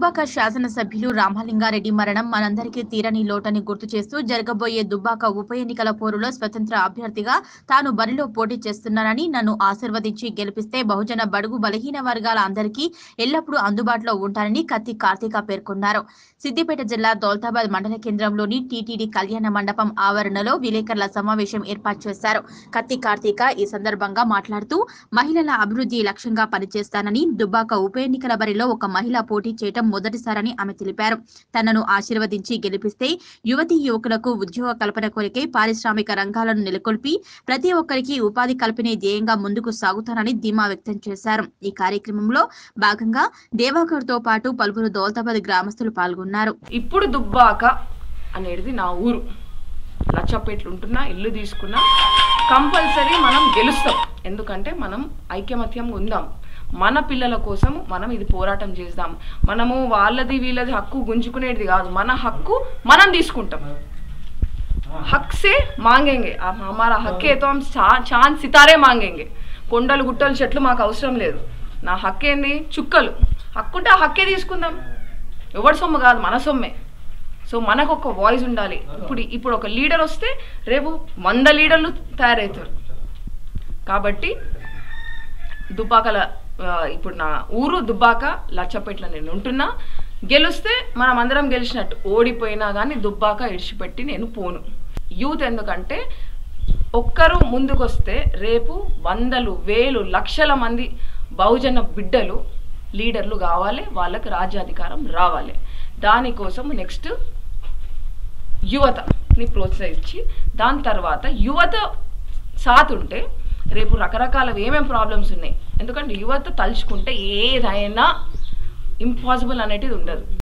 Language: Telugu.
దుబ్బాక శాసనసభ్యులు రామలింగారెడ్డి మరణం మనందరికీ తీరని లోటని గుర్తు చేస్తూ జరగబోయే దుబ్బాక ఉప ఎన్నికల పోరులో స్వతంత్ర అభ్యర్థిగా తాను బరిలో పోటీ చేస్తున్నానని నన్ను ఆశీర్వదించి గెలిపిస్తే బహుజన బడుగు బలహీన వర్గాల అందరికీ ఎల్లప్పుడూ అందుబాటులో ఉంటానని కత్తి కార్తీక పేర్కొన్నారు సిద్దిపేట జిల్లా దౌలతాబాద్ మండల కేంద్రంలోని టీటీడీ కళ్యాణ మండపం ఆవరణలో విలేకరుల సమావేశం ఏర్పాటు చేశారు కత్తి కార్తీక ఈ సందర్భంగా మాట్లాడుతూ మహిళల అభివృద్ధి లక్ష్యంగా పనిచేస్తానని దుబ్బాక ఉప ఎన్నికల బరిలో ఒక మహిళ పోటీ చేయటం మొదటిసారని ఆమె తెలిపారు తనను ఆశీర్వదించి గెలిపిస్తే యువతీ యువకులకు ఉద్యోగ కల్పన కొరకై పారిశ్రామిక రంగాలను నెలకొల్పి ప్రతి ఒక్కరికి ఉపాధి కల్పనే ధ్యేయంగా ముందుకు సాగుతానని ధీమా వ్యక్తం చేశారు ఈ కార్యక్రమంలో భాగంగా దేవాగర్ తో పాటు పలువురు దౌలతాబాద్ గ్రామస్తులు పాల్గొన్నారు ఇప్పుడు దుబ్బాక అనేది నా ఊరు లచ్చపేట్లు ఉంటున్నా ఇల్లు తీసుకున్నా కంపల్సరీ మనం గెలుస్తాం ఎందుకంటే మనం ఐకమత్యంగా ఉందాం మన పిల్లల కోసం మనం ఇది పోరాటం చేద్దాం మనము వాళ్ళది వీళ్ళది హక్కు గుంజుకునేది కాదు మన హక్కు మనం తీసుకుంటాం హక్ సే మాంగేంగే ఆ హమారా హక్ ఏ తో హమ్ చా- చాంద్ సితారే మాంగేంగే కొండలు గుట్టలు చెట్లు మాకు అవసరం లేదు నా హక్ ఏంది చుక్కలు హక్కుంటే ఆ హక్కే తీసుకుందాం ఎవరి సొమ్ము కాదు మన సొమ్మే సో మనకు ఒక వాయిస్ ఉండాలి ఇప్పుడు ఇప్పుడు ఒక లీడర్ వస్తే రేపు వంద లీడర్లు తయారవుతారు కాబట్టి దుబ్బాకల ఆ, ఇప్పుడు నా ఊరు దుబ్బాక లచ్చపేటలో నేను ఉంటున్నా గెలిస్తే మనం అందరం గెలిచినట్టు ఓడిపోయినా కానీ దుబ్బాక ఇడిచిపెట్టి నేను పోను యూత్ ఎందుకంటే ఒక్కరు ముందుకొస్తే రేపు వందలు వేలు లక్షల మంది బహుజన బిడ్డలు లీడర్లు కావాలి వాళ్ళకి రాజ్యాధికారం రావాలి దానికోసం నెక్స్ట్ యువతని ప్రోత్సహించి దాని తర్వాత యువత సాత్ ఉంటే రేపు రకరకాల ఏమేమి ప్రాబ్లమ్స్ ఉన్నాయి ఎందుకంటే యువత తలుచుకుంటే ఏదైనా ఇంపాసిబుల్ అనేటిది ఉండదు